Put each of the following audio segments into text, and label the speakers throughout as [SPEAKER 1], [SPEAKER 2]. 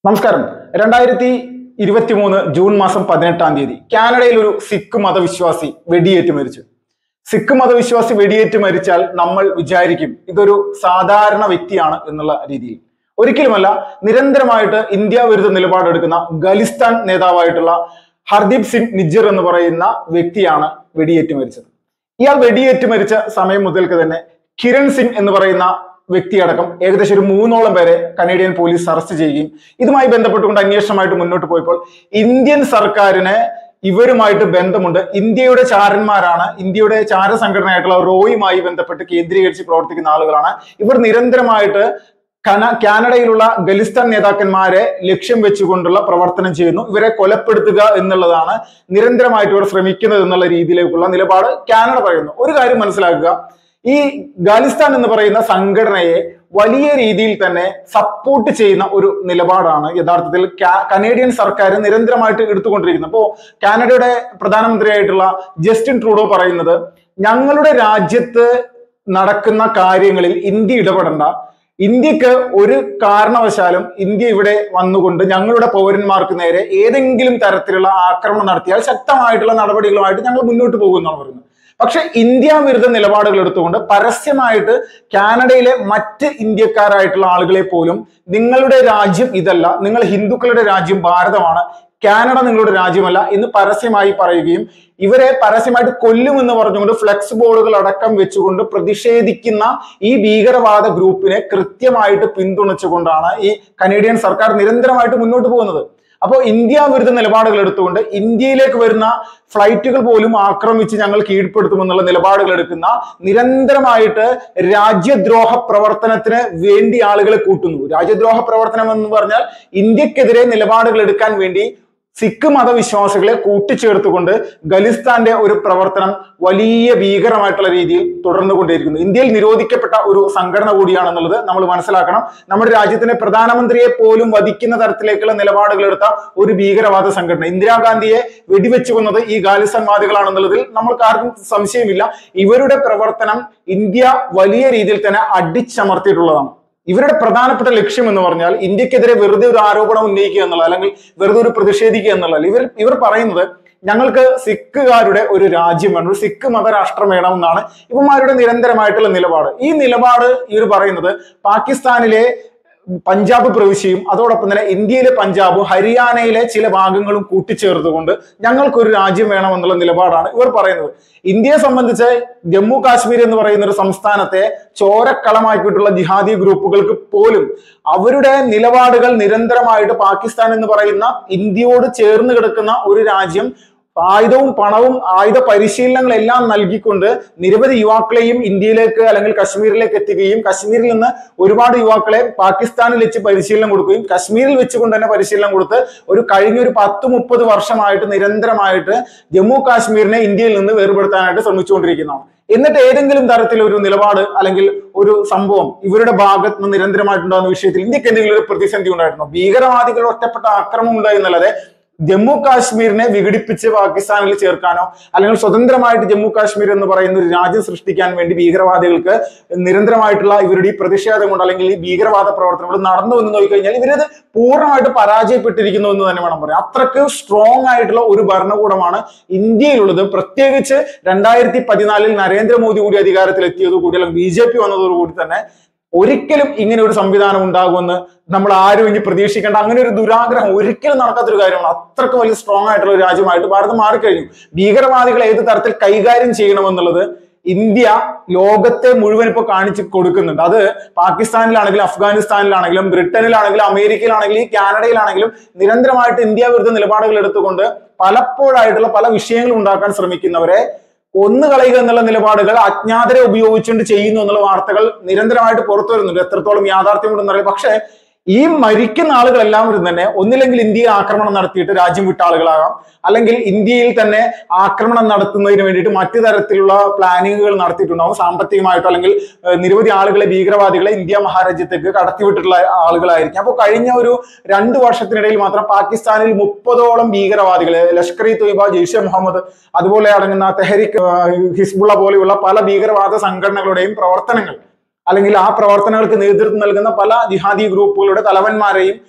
[SPEAKER 1] നമസ്കാരം രണ്ടായിരത്തി ഇരുപത്തി മൂന്ന് ജൂൺ മാസം പതിനെട്ടാം തീയതി കാനഡയിൽ ഒരു സിഖ് മതവിശ്വാസി വെടിയേറ്റ് മരിച്ചു സിഖ് മതവിശ്വാസി വെടിയേറ്റ് മരിച്ചാൽ നമ്മൾ വിചാരിക്കും ഇതൊരു സാധാരണ വ്യക്തിയാണ് എന്നുള്ള രീതിയിൽ ഒരിക്കലുമല്ല നിരന്തരമായിട്ട് ഇന്ത്യ വിരുദ്ധ നിലപാടെടുക്കുന്ന ഖലിസ്ഥാൻ നേതാവായിട്ടുള്ള ഹർദീപ് സിംഗ് നിജ്ജർ എന്ന് പറയുന്ന വ്യക്തിയാണ് വെടിയേറ്റ് മരിച്ചത് ഇയാൾ വെടിയേറ്റ് മരിച്ച സമയം മുതൽക്ക് തന്നെ കിരൺ സിംഗ് എന്ന് പറയുന്ന വ്യക്തിയടക്കം ഏകദേശം ഒരു മൂന്നോളം പേരെ കനേഡിയൻ പോലീസ് അറസ്റ്റ് ചെയ്യുകയും ഇതുമായി ബന്ധപ്പെട്ടുകൊണ്ട് അന്വേഷണമായിട്ട് മുന്നോട്ട് പോയപ്പോൾ ഇന്ത്യൻ സർക്കാരിന് ഇവരുമായിട്ട് ബന്ധമുണ്ട് ഇന്ത്യയുടെ ചാരന്മാരാണ് ഇന്ത്യയുടെ ചാര സംഘടനയായിട്ടുള്ള റോയുമായി ബന്ധപ്പെട്ട് കേന്ദ്രീകരിച്ച് പ്രവർത്തിക്കുന്ന ആളുകളാണ് ഇവർ നിരന്തരമായിട്ട് കന കാനഡയിലുള്ള ഖലിസ്ഥാൻ നേതാക്കന്മാരെ ലക്ഷ്യം വെച്ചുകൊണ്ടുള്ള പ്രവർത്തനം ചെയ്യുന്നു ഇവരെ കൊലപ്പെടുത്തുക എന്നുള്ളതാണ് നിരന്തരമായിട്ട് ഇവർ ശ്രമിക്കുന്നത് എന്നുള്ള രീതിയിലേക്കുള്ള നിലപാട് കാനഡ പറയുന്നു ഒരു കാര്യം മനസ്സിലാക്കുക ഈ ഖാലിസ്ഥാൻ എന്ന് പറയുന്ന സംഘടനയെ വലിയ രീതിയിൽ തന്നെ സപ്പോർട്ട് ചെയ്യുന്ന ഒരു നിലപാടാണ് യഥാർത്ഥത്തിൽ കാ- കനേഡിയൻ സർക്കാർ നിരന്തരമായിട്ട് എടുത്തുകൊണ്ടിരിക്കുന്നത് അപ്പോ കാനഡയുടെ പ്രധാനമന്ത്രിയായിട്ടുള്ള ജസ്റ്റിൻ ട്രൂഡോ പറയുന്നത് ഞങ്ങളുടെ രാജ്യത്ത് നടക്കുന്ന കാര്യങ്ങളിൽ ഇന്ത്യ ഇടപെടണ്ട ഇന്ത്യക്ക് ഒരു കാരണവശാലും ഇന്ത്യ ഇവിടെ വന്നുകൊണ്ട് ഞങ്ങളുടെ പൗരന്മാർക്ക് നേരെ ഏതെങ്കിലും തരത്തിലുള്ള ആക്രമണം നടത്തിയാൽ ശക്തമായിട്ടുള്ള നടപടികളുമായിട്ട് ഞങ്ങൾ മുന്നോട്ട് പോകുമെന്നാണ് പറയുന്നത് പക്ഷെ ഇന്ത്യ വിരുദ്ധ നിലപാടുകൾ എടുത്തുകൊണ്ട് പരസ്യമായിട്ട് കാനഡയിലെ മറ്റ് ഇന്ത്യക്കാരായിട്ടുള്ള ആളുകളെ പോലും നിങ്ങളുടെ രാജ്യം ഇതല്ല നിങ്ങൾ ഹിന്ദുക്കളുടെ രാജ്യം ഭാരതമാണ് കാനഡ നിങ്ങളുടെ രാജ്യമല്ല എന്ന് പരസ്യമായി പറയുകയും ഇവരെ പരസ്യമായിട്ട് കൊല്ലുമെന്ന് പറഞ്ഞുകൊണ്ട് ഫ്ലെക്സ് ബോർഡുകൾ അടക്കം വെച്ചുകൊണ്ട് പ്രതിഷേധിക്കുന്ന ഈ ഭീകരവാദ ഗ്രൂപ്പിനെ കൃത്യമായിട്ട് പിന്തുണച്ചുകൊണ്ടാണ് ഈ കനേഡിയൻ സർക്കാർ നിരന്തരമായിട്ട് മുന്നോട്ട് പോകുന്നത് അപ്പോൾ ഇന്ത്യ വിരുദ്ധ നിലപാടുകൾ എടുത്തുകൊണ്ട് ഇന്ത്യയിലേക്ക് വരുന്ന ഫ്ലൈറ്റുകൾ പോലും ആക്രമിച്ച് ഞങ്ങൾ കീഴ്പ്പെടുത്തുമെന്നുള്ള നിലപാടുകൾ എടുക്കുന്ന നിരന്തരമായിട്ട് രാജ്യദ്രോഹ പ്രവർത്തനത്തിന് വേണ്ടി ആളുകളെ കൂട്ടുന്നു രാജ്യദ്രോഹ പ്രവർത്തനം എന്ന് പറഞ്ഞാൽ ഇന്ത്യക്കെതിരെ നിലപാടുകൾ എടുക്കാൻ വേണ്ടി സിഖ് മതവിശ്വാസികളെ കൂട്ടിച്ചേർത്തുകൊണ്ട് ഖലിസ്ഥാന്റെ ഒരു പ്രവർത്തനം വലിയ ഭീകരമായിട്ടുള്ള രീതിയിൽ തുടർന്നുകൊണ്ടിരിക്കുന്നു ഇന്ത്യയിൽ നിരോധിക്കപ്പെട്ട ഒരു സംഘടന കൂടിയാണെന്നുള്ളത് നമ്മൾ മനസ്സിലാക്കണം നമ്മുടെ രാജ്യത്തിന്റെ പ്രധാനമന്ത്രിയെ പോലും വധിക്കുന്ന തരത്തിലേക്കുള്ള നിലപാടുകൾ എടുത്ത ഒരു ഭീകരവാദ സംഘടന ഇന്ദിരാഗാന്ധിയെ വെടിവെച്ചു കൊന്നത് ഈ ഖാലിസ്ഥാൻവാദികളാണെന്നുള്ളതിൽ നമ്മൾക്ക് ആർക്കും സംശയമില്ല ഇവരുടെ പ്രവർത്തനം ഇന്ത്യ വലിയ രീതിയിൽ തന്നെ അടിച്ചമർത്തിയിട്ടുള്ളതാണ് ഇവരുടെ പ്രധാനപ്പെട്ട ലക്ഷ്യം എന്ന് പറഞ്ഞാൽ ഇന്ത്യക്കെതിരെ വെറുതെ ഒരു ആരോപണം ഉന്നയിക്കുക എന്നുള്ള അല്ലെങ്കിൽ വെറുതെ ഒരു പ്രതിഷേധിക്കുക എന്നുള്ള ഇവർ ഇവർ പറയുന്നത് ഞങ്ങൾക്ക് സിഖുകാരുടെ ഒരു രാജ്യം വേണം ഒരു സിഖ് മതരാഷ്ട്രം വേണമെന്നാണ് ഇവന്മാരുടെ നിരന്തരമായിട്ടുള്ള നിലപാട് ഈ നിലപാട് ഇവർ പറയുന്നത് പാകിസ്ഥാനിലെ പഞ്ചാബ് പ്രവിശ്യയും അതോടൊപ്പം തന്നെ ഇന്ത്യയിലെ പഞ്ചാബും ഹരിയാനയിലെ ചില ഭാഗങ്ങളും കൂട്ടിച്ചേർത്തുകൊണ്ട് ഞങ്ങൾക്കൊരു രാജ്യം വേണമെന്നുള്ള നിലപാടാണ് ഇവർ പറയുന്നത് ഇന്ത്യയെ സംബന്ധിച്ച് ജമ്മു കാശ്മീർ എന്ന് പറയുന്ന ഒരു സംസ്ഥാനത്തെ ചോരക്കളമാക്കിയിട്ടുള്ള ജിഹാദി ഗ്രൂപ്പുകൾക്ക് പോലും അവരുടെ നിലപാടുകൾ നിരന്തരമായിട്ട് പാകിസ്ഥാൻ എന്ന് പറയുന്ന ഇന്ത്യയോട് ചേർന്ന് കിടക്കുന്ന ഒരു രാജ്യം ആയുധവും പണവും ആയുധ പരിശീലനങ്ങളെല്ലാം നൽകിക്കൊണ്ട് നിരവധി യുവാക്കളെയും ഇന്ത്യയിലേക്ക് അല്ലെങ്കിൽ കശ്മീരിലേക്ക് എത്തിക്കുകയും കശ്മീരിൽ നിന്ന് ഒരുപാട് യുവാക്കളെ പാകിസ്ഥാനിൽ വെച്ച് പരിശീലനം കൊടുക്കുകയും കശ്മീരിൽ വെച്ചുകൊണ്ട് തന്നെ പരിശീലനം കൊടുത്ത് ഒരു കഴിഞ്ഞ ഒരു പത്ത് മുപ്പത് വർഷമായിട്ട് നിരന്തരമായിട്ട് ജമ്മു കാശ്മീരിനെ ഇന്ത്യയിൽ നിന്ന് വേർപെടുത്താനായിട്ട് ശ്രമിച്ചുകൊണ്ടിരിക്കുന്നതാണ് എന്നിട്ട് ഏതെങ്കിലും തരത്തിൽ ഒരു നിലപാട് അല്ലെങ്കിൽ ഒരു സംഭവം ഇവരുടെ ഭാഗത്ത് നിന്ന് നിരന്തരമായിട്ടുണ്ടാകുന്ന വിഷയത്തിൽ ഇന്ത്യക്ക് എന്തെങ്കിലും ഒരു പ്രതിസന്ധി ഉണ്ടായിരുന്നോ ഭീകരവാദികൾ ഒറ്റപ്പെട്ട ആക്രമണം ഉണ്ടായി എന്നല്ലാതെ ജമ്മു കാശ്മീരിനെ വിഘടിപ്പിച്ച് പാകിസ്ഥാനിൽ ചേർക്കാനോ അല്ലെങ്കിൽ സ്വതന്ത്രമായിട്ട് ജമ്മു കാശ്മീർ എന്ന് പറയുന്ന ഒരു രാജ്യം സൃഷ്ടിക്കാൻ വേണ്ടി ഭീകരവാദികൾക്ക് നിരന്തരമായിട്ടുള്ള ഇവരുടെ ഈ പ്രതിഷേധം കൊണ്ട് അല്ലെങ്കിൽ ഈ ഭീകരവാദ പ്രവർത്തനങ്ങൾ നടന്നു എന്ന് നോക്കിക്കഴിഞ്ഞാൽ ഇവരത് പൂർണ്ണമായിട്ട് പരാജയപ്പെട്ടിരിക്കുന്നു എന്ന് തന്നെ വേണം പറയാം അത്രക്ക് സ്ട്രോങ് ആയിട്ടുള്ള ഒരു ഭരണകൂടമാണ് ഇന്ത്യയിലുള്ളത് പ്രത്യേകിച്ച് രണ്ടായിരത്തി പതിനാലിൽ നരേന്ദ്രമോദി കൂടി അധികാരത്തിൽ എത്തിയതോടുകൂടി അല്ലെങ്കിൽ ബി ജെ പി വന്നതോടുകൂടി തന്നെ ഒരിക്കലും ഇങ്ങനെ ഒരു സംവിധാനം ഉണ്ടാകുമെന്ന് നമ്മൾ ആരും ഇനി പ്രതീക്ഷിക്കേണ്ട അങ്ങനെ ഒരു ദുരാഗ്രഹം ഒരിക്കലും നടക്കാത്തൊരു കാര്യമാണ് അത്രക്ക് വലിയ സ്ട്രോങ് ആയിട്ടുള്ള ഒരു രാജ്യമായിട്ട് ഭാരതം മാറിക്കഴിഞ്ഞു ഭീകരവാദികളെ ഏത് തരത്തിൽ കൈകാര്യം ചെയ്യണമെന്നുള്ളത് ഇന്ത്യ ലോകത്തെ മുഴുവൻ ഇപ്പോൾ കാണിച്ചു കൊടുക്കുന്നുണ്ട് അത് പാകിസ്ഥാനിലാണെങ്കിലും അഫ്ഗാനിസ്ഥാനിലാണെങ്കിലും ബ്രിട്ടനിലാണെങ്കിലും അമേരിക്കയിലാണെങ്കിലും ഈ കാനഡയിലാണെങ്കിലും നിരന്തരമായിട്ട് ഇന്ത്യ വിരുദ്ധ നിലപാടുകൾ എടുത്തുകൊണ്ട് പലപ്പോഴായിട്ടുള്ള പല വിഷയങ്ങൾ ഉണ്ടാക്കാൻ ശ്രമിക്കുന്നവരെ ഒന്ന് കളയുക എന്നുള്ള നിലപാടുകൾ അജ്ഞാതരെ ഉപയോഗിച്ചുകൊണ്ട് ചെയ്യുന്നു എന്നുള്ള വാർത്തകൾ നിരന്തരമായിട്ട് പുറത്തു വരുന്നുണ്ട് എത്രത്തോളം യാഥാർത്ഥ്യമുണ്ടെന്നറിയാം പക്ഷേ ഈ മരിക്കുന്ന ആളുകളെല്ലാവരും തന്നെ ഒന്നില്ലെങ്കിൽ ഇന്ത്യയെ ആക്രമണം നടത്തിയിട്ട് രാജ്യം വിട്ട ആളുകളാകാം അല്ലെങ്കിൽ ഇന്ത്യയിൽ തന്നെ ആക്രമണം നടത്തുന്നതിന് വേണ്ടിയിട്ട് മറ്റു തരത്തിലുള്ള പ്ലാനിങ്ങുകൾ നടത്തിയിട്ടുണ്ടാവും സാമ്പത്തികമായിട്ടോ അല്ലെങ്കിൽ ഏഹ്, നിരവധി ആളുകളെ ഭീകരവാദികളെ ഇന്ത്യ മഹാരാജ്യത്തേക്ക് കടത്തിവിട്ടിട്ടുള്ള ആളുകളായിരിക്കും അപ്പോൾ കഴിഞ്ഞ ഒരു രണ്ട് വർഷത്തിനിടയിൽ മാത്രം പാകിസ്ഥാനിൽ മുപ്പതോളം ഭീകരവാദികളെ ലഷ്കർ ഇ തൊയ്ബ ജെയ്ഷെ മുഹമ്മദ് അതുപോലെ അടങ്ങുന്ന തെഹരിക് ഏഹ്, ഹിസ്ബുള്ള പോലെയുള്ള പല ഭീകരവാദ സംഘടനകളുടെയും പ്രവർത്തനങ്ങൾ അല്ലെങ്കിൽ ആ പ്രവർത്തനങ്ങൾക്ക് നേതൃത്വം നൽകുന്ന പല ജിഹാദി ഗ്രൂപ്പുകളുടെ തലവന്മാരെയും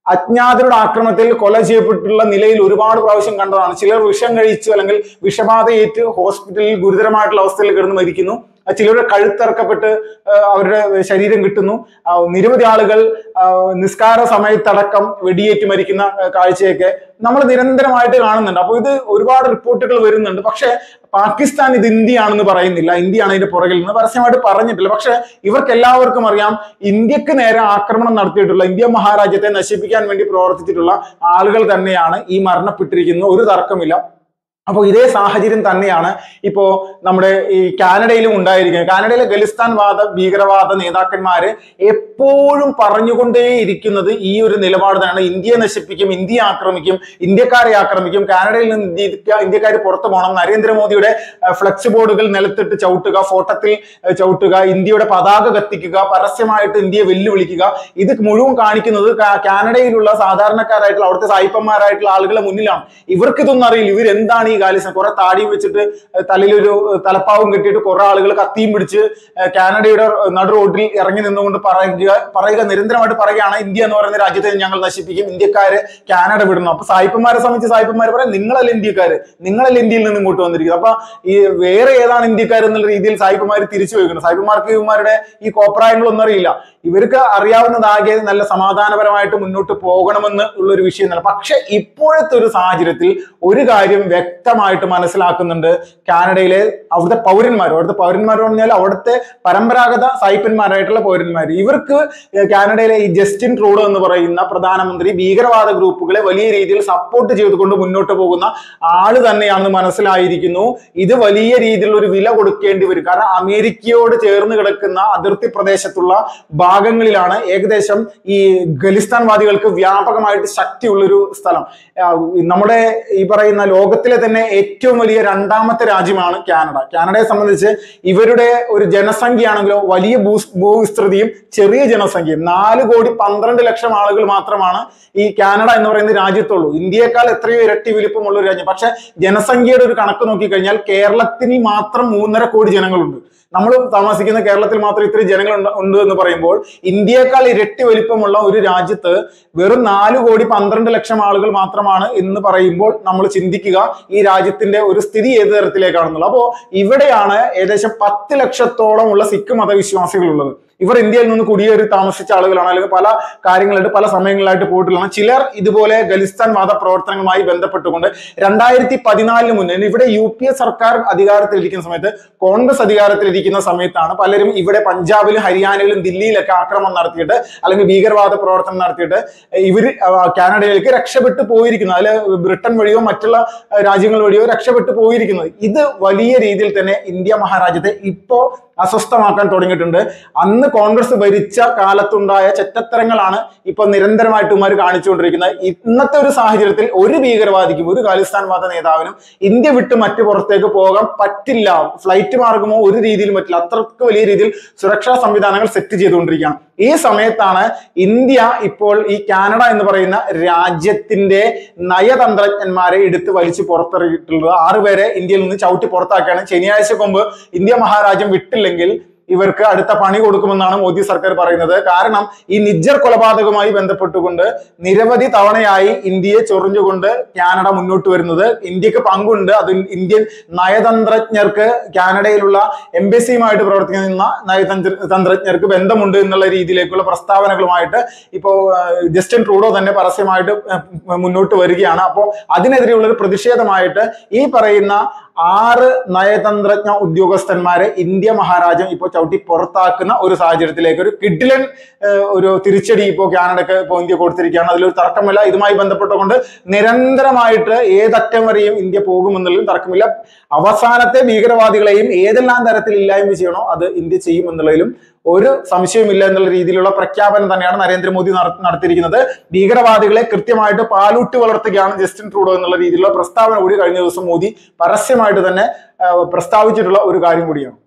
[SPEAKER 1] അജ്ഞാതരുടെ ആക്രമണത്തിൽ കൊല ചെയ്യപ്പെട്ടുള്ള നിലയിൽ ഒരുപാട് പ്രാവശ്യം കണ്ടതാണ് ചിലർ വിഷം കഴിച്ചു അല്ലെങ്കിൽ വിഷബാധയേറ്റ് ഹോസ്പിറ്റലിൽ ഗുരുതരമായിട്ടുള്ള അവസ്ഥയിൽ കിടന്ന് മരിക്കുന്നു ആ ചിലരുടെ കഴുത്തിറക്കപ്പെട്ട് ആ, അവരുടെ ശരീരം കിട്ടുന്നു ആ, നിരവധി ആളുകൾ ആ, നിസ്കാര സമയത്തടക്കം വെടിയേറ്റ് മരിക്കുന്ന ആ, കാഴ്ചയൊക്കെ നമ്മൾ നിരന്തരമായിട്ട് കാണുന്നുണ്ട് അപ്പോൾ ഇത് ഒരുപാട് റിപ്പോർട്ടുകൾ വരുന്നുണ്ട് പക്ഷേ പാകിസ്ഥാൻ ഇത് ഇന്ത്യയാണെന്ന് പറയുന്നില്ല ഇന്ത്യയാണ് ഇതിന്റെ പുറകിൽ നിന്ന് പരസ്യമായിട്ട് പറഞ്ഞിട്ടില്ല പക്ഷെ ഇവർക്ക് എല്ലാവർക്കും അറിയാം ഇന്ത്യക്ക് നേരെ ആക്രമണം നടത്തിയിട്ടുള്ള ഇന്ത്യ മഹാരാജ്യത്തെ നശിപ്പിക്കാൻ വേണ്ടി പ്രവർത്തിച്ചിട്ടുള്ള ആളുകൾ തന്നെയാണ് ഈ മരണപ്പെട്ടിരിക്കുന്നത് ഒരു തർക്കമില്ല അപ്പോൾ ഇതേ സാഹചര്യം തന്നെയാണ് ഇപ്പോ നമ്മുടെ ഈ കാനഡയിലും ഉണ്ടായിരിക്കുന്നത് കാനഡയിലെ ഖലിസ്ഥാൻ വാദ ഭീകരവാദ നേതാക്കന്മാര് എപ്പോഴും പറഞ്ഞുകൊണ്ടേയിരിക്കുന്നത് ഈ ഒരു നിലപാട് തന്നെയാണ് ഇന്ത്യയെ നശിപ്പിക്കും ഇന്ത്യയെ ആക്രമിക്കും ഇന്ത്യക്കാരെ ആക്രമിക്കും കാനഡയിൽ നിന്ന് ഇന്ത്യ ഇന്ത്യക്കാർ പുറത്തു പോകണം നരേന്ദ്രമോദിയുടെ ഫ്ലെക്സ് ബോർഡുകൾ നിലത്തിട്ട് ചവിട്ടുക ഫോട്ടത്തിൽ ഏഹ്, ചവിട്ടുക ഇന്ത്യയുടെ പതാക കത്തിക്കുക പരസ്യമായിട്ട് ഇന്ത്യയെ വെല്ലുവിളിക്കുക ഇത് മുഴുവൻ കാണിക്കുന്നത് കാ- കാനഡയിലുള്ള സാധാരണക്കാരായിട്ടുള്ള അവിടുത്തെ സായിപ്പന്മാരായിട്ടുള്ള ആളുകളെ മുന്നിലാണ് ഇവർക്ക് ഇതൊന്നും അറിയില്ല ഇവരെന്താണ് ഈ കാലിസം കുറെ താടിയും വെച്ചിട്ട് ഏഹ്, തലയിലൊരു ഏഹ്, തലപ്പാവും കെട്ടിയിട്ട് കുറെ ആളുകൾ കത്തിയും പിടിച്ച് ഏഹ്, കാനഡയുടെ നടു റോഡിൽ ഇറങ്ങി നിന്നുകൊണ്ട് പറയുക പറയുക നിരന്തരമായിട്ട് പറയുകയാണ് ഇന്ത്യ എന്ന് പറയുന്ന രാജ്യത്തെ ഞങ്ങൾ നശിപ്പിക്കും ഇന്ത്യക്കാര് കാനഡ വിടണം അപ്പൊ സായിപ്പന്മാരെ സംബന്ധിച്ച് സായിപ്പന്മാർ പറയാം നിങ്ങളല്ല ഇന്ത്യക്കാര് നിങ്ങളല്ല ഇന്ത്യയിൽ നിന്ന് ഇങ്ങോട്ട് വന്നിരിക്കുന്നത് അപ്പൊ ഈ വേറെ ഏതാണ് ഇന്ത്യക്കാർ എന്നുള്ള രീതിയിൽ സായിപ്പന്മാർ തിരിച്ചു വയ്ക്കുന്നത് സായിപ്പന്മാർക്ക് ഇവന്മാരുടെ ഈ കോപ്രായങ്ങളൊന്നും അറിയില്ല ഇവർക്ക് അറിയാവുന്നതാകെ നല്ല സമാധാനപരമായിട്ട് മുന്നോട്ട് പോകണമെന്ന് ഉള്ളൊരു വിഷയം തന്നെ പക്ഷെ ഇപ്പോഴത്തെ ഒരു സാഹചര്യത്തിൽ ഒരു കാര്യം വ്യക്തമായിട്ട് മനസ്സിലാക്കുന്നുണ്ട് കാനഡയിലെ അവിടുത്തെ പൗരന്മാർ അവിടുത്തെ പൗരന്മാർ എന്ന് പറഞ്ഞാൽ അവിടുത്തെ പരമ്പരാഗത സായിപ്പന്മാരായിട്ടുള്ള പൗരന്മാർ ഇവർക്ക് കാനഡയിലെ ഈ ജസ്റ്റിൻ ട്രൂഡോ എന്ന് പറയുന്ന പ്രധാനമന്ത്രി ഭീകരവാദ ഗ്രൂപ്പുകളെ വലിയ രീതിയിൽ സപ്പോർട്ട് ചെയ്തുകൊണ്ട് മുന്നോട്ട് പോകുന്ന ആള് തന്നെയാണെന്ന് മനസ്സിലായിരിക്കുന്നു ഇത് വലിയ രീതിയിലുള്ള ഒരു വില കൊടുക്കേണ്ടി വരും കാരണം അമേരിക്കയോട് ചേർന്ന് കിടക്കുന്ന അതിർത്തി പ്രദേശത്തുള്ള ഭാഗങ്ങളിലാണ് ഏകദേശം ഈ ഖലിസ്ഥാൻവാദികൾക്ക് വ്യാപകമായിട്ട് ശക്തിയുള്ളൊരു സ്ഥലം ആ, നമ്മുടെ ഈ പറയുന്ന ലോകത്തിലെ തന്നെ ഏറ്റവും വലിയ രണ്ടാമത്തെ രാജ്യമാണ് കാനഡ കാനഡയെ സംബന്ധിച്ച് ഇവരുടെ ഒരു ജനസംഖ്യയാണെങ്കിലോ വലിയ ഭൂ- ഭൂവിസ്തൃതിയും ചെറിയ ജനസംഖ്യയും നാല് കോടി പന്ത്രണ്ട് ലക്ഷം ആളുകൾ മാത്രമാണ് ഈ കാനഡ എന്ന് പറയുന്ന രാജ്യത്തുള്ളൂ ഇന്ത്യയെക്കാൾ എത്രയോ ഇരട്ടി വലിപ്പമുള്ള ഒരു രാജ്യം പക്ഷെ ജനസംഖ്യയുടെ ഒരു കണക്ക് നോക്കിക്കഴിഞ്ഞാൽ കേരളത്തിന് മാത്രം മൂന്നര കോടി ജനങ്ങളുണ്ട് നമ്മൾ താമസിക്കുന്ന കേരളത്തിൽ മാത്രം ഇത്രയും ജനങ്ങൾ ഉണ്ട് ഉണ്ട് എന്ന് പറയുമ്പോൾ ഇന്ത്യയെക്കാൾ ഇരട്ടി വലിപ്പമുള്ള ഒരു രാജ്യത്ത് വെറും നാല് കോടി പന്ത്രണ്ട് ലക്ഷം ആളുകൾ മാത്രമാണ് എന്ന് പറയുമ്പോൾ നമ്മൾ ചിന്തിക്കുക ഈ രാജ്യത്തിന്റെ ഒരു സ്ഥിതി ഏത് തരത്തിലേക്കാണെന്നുള്ളത് അപ്പോൾ ഇവിടെയാണ് ഏകദേശം പത്ത് ലക്ഷത്തോളം ഉള്ള സിഖ് മതവിശ്വാസികളുള്ളത് ഇവർ ഇന്ത്യയിൽ നിന്ന് കുടിയേറി താമസിച്ച ആളുകളാണ് അല്ലെങ്കിൽ പല കാര്യങ്ങളായിട്ട് പല സമയങ്ങളിലായിട്ട് പോയിട്ടുള്ളതാണ് ചിലർ ഇതുപോലെ ഖലിസ്ഥാൻ വാദ പ്രവർത്തനങ്ങളുമായി ബന്ധപ്പെട്ടുകൊണ്ട് രണ്ടായിരത്തി പതിനാലിന് മുന്നേ ഇവിടെ യു പി എ സർക്കാർ അധികാരത്തിലിരിക്കുന്ന സമയത്ത് കോൺഗ്രസ് അധികാരത്തിലിരിക്കുന്ന സമയത്താണ് പലരും ഇവിടെ പഞ്ചാബിലും ഹരിയാനയിലും ദില്ലിയിലൊക്കെ ആക്രമണം നടത്തിയിട്ട് അല്ലെങ്കിൽ ഭീകരവാദ പ്രവർത്തനം നടത്തിയിട്ട് ഇവർ കാനഡയിലേക്ക് രക്ഷപ്പെട്ടു പോയിരിക്കുന്നത് അതിൽ ബ്രിട്ടൻ വഴിയോ മറ്റുള്ള അഹ് രാജ്യങ്ങൾ വഴിയോ രക്ഷപ്പെട്ടു പോയിരിക്കുന്നത് ഇത് വലിയ രീതിയിൽ തന്നെ ഇന്ത്യ മഹാരാജ്യത്തെ ഇപ്പോ അസ്വസ്ഥമാക്കാൻ തുടങ്ങിയിട്ടുണ്ട് അന്ന് കോൺഗ്രസ് ഭരിച്ച കാലത്തുണ്ടായ ചെറ്റത്തരങ്ങളാണ് ഇപ്പൊ നിരന്തരമായിട്ട് ഇവന്മാർ കാണിച്ചുകൊണ്ടിരിക്കുന്നത് ഇന്നത്തെ ഒരു സാഹചര്യത്തിൽ ഒരു ഭീകരവാദിക്കും ഒരു ഖാലിസ്ഥാൻ വാദ നേതാവിനും ഇന്ത്യ വിട്ട് മറ്റു പുറത്തേക്ക് പോകാൻ പറ്റില്ല ഫ്ലൈറ്റ് മാർഗമോ ഒരു രീതിയിലും പറ്റില്ല അത്രക്ക് വലിയ രീതിയിൽ സുരക്ഷാ സംവിധാനങ്ങൾ സെറ്റ് ചെയ്തുകൊണ്ടിരിക്കുകയാണ് ഈ സമയത്താണ് ഇന്ത്യ ഇപ്പോൾ ഈ കാനഡ എന്ന് പറയുന്ന രാജ്യത്തിന്റെ നയതന്ത്രജ്ഞന്മാരെ എടുത്ത് വലിച്ചു പുറത്തിറങ്ങിയിട്ടുള്ളത് ആറുപേരെ ഇന്ത്യയിൽ നിന്ന് ചവിട്ടി പുറത്താക്കുകയാണ് ശനിയാഴ്ച കൊമ്പ് ഇന്ത്യ മഹാരാജ്യം വിട്ടില്ലെങ്കിൽ ഇവർക്ക് അടുത്ത പണി കൊടുക്കുമെന്നാണ് മോദി സർക്കാർ പറയുന്നത് കാരണം ഈ നിജ്ജർ കൊലപാതകവുമായി ബന്ധപ്പെട്ടുകൊണ്ട് നിരവധി തവണയായി ഇന്ത്യയെ ചൊറിഞ്ഞുകൊണ്ട് കാനഡ മുന്നോട്ട് വരുന്നത് ഇന്ത്യക്ക് പങ്കുണ്ട് അത് ഇന്ത്യൻ നയതന്ത്രജ്ഞർക്ക് കാനഡയിലുള്ള എംബസിയുമായിട്ട് പ്രവർത്തിക്കുന്ന നയതന്ത്ര തന്ത്രജ്ഞർക്ക് ബന്ധമുണ്ട് എന്നുള്ള രീതിയിലേക്കുള്ള പ്രസ്താവനകളുമായിട്ട് ഇപ്പോൾ ജസ്റ്റിൻ ട്രൂഡോ തന്നെ പരസ്യമായിട്ട് ഏഹ്, മുന്നോട്ട് വരികയാണ് അപ്പോൾ അതിനെതിരെയുള്ള ഒരു പ്രതിഷേധമായിട്ട് ഈ പറയുന്ന ആറ് നയതന്ത്രജ്ഞ ഉദ്യോഗസ്ഥന്മാരെ ഇന്ത്യ മഹാരാജ്യം ഇപ്പോൾ ചവിട്ടി പുറത്താക്കുന്ന ഒരു സാഹചര്യത്തിലേക്ക് ഒരു കിഡിലൻ ഏഹ്, ഒരു തിരിച്ചടി ഇപ്പോൾ കാനഡക്ക് ഇപ്പോൾ ഇന്ത്യ കൊടുത്തിരിക്കുകയാണ് അതിലൊരു തർക്കമില്ല ഇതുമായി ബന്ധപ്പെട്ടുകൊണ്ട് നിരന്തരമായിട്ട് ഏതറ്റം വരെയും ഇന്ത്യ പോകുമെന്നുള്ളതും തർക്കമില്ല അവസാനത്തെ ഭീകരവാദികളെയും ഏതെല്ലാം തരത്തിൽ ഇല്ലായ്മ ചെയ്യണോ അത് ഇന്ത്യ ചെയ്യും എന്നുള്ളതിലും ഒരു സംശയമില്ല എന്നുള്ള രീതിയിലുള്ള പ്രഖ്യാപനം തന്നെയാണ് നരേന്ദ്രമോദി നട- നടത്തിയിരിക്കുന്നത് ഭീകരവാദികളെ കൃത്യമായിട്ട് പാലൂട്ടി വളർത്തുകയാണ് ജസ്റ്റിൻ ട്രൂഡോ എന്നുള്ള രീതിയിലുള്ള പ്രസ്താവന കൂടി കഴിഞ്ഞ ദിവസം മോദി പരസ്യമായിട്ട് തന്നെ ആ, പ്രസ്താവിച്ചിട്ടുള്ള ഒരു കാര്യം കൂടിയാണ്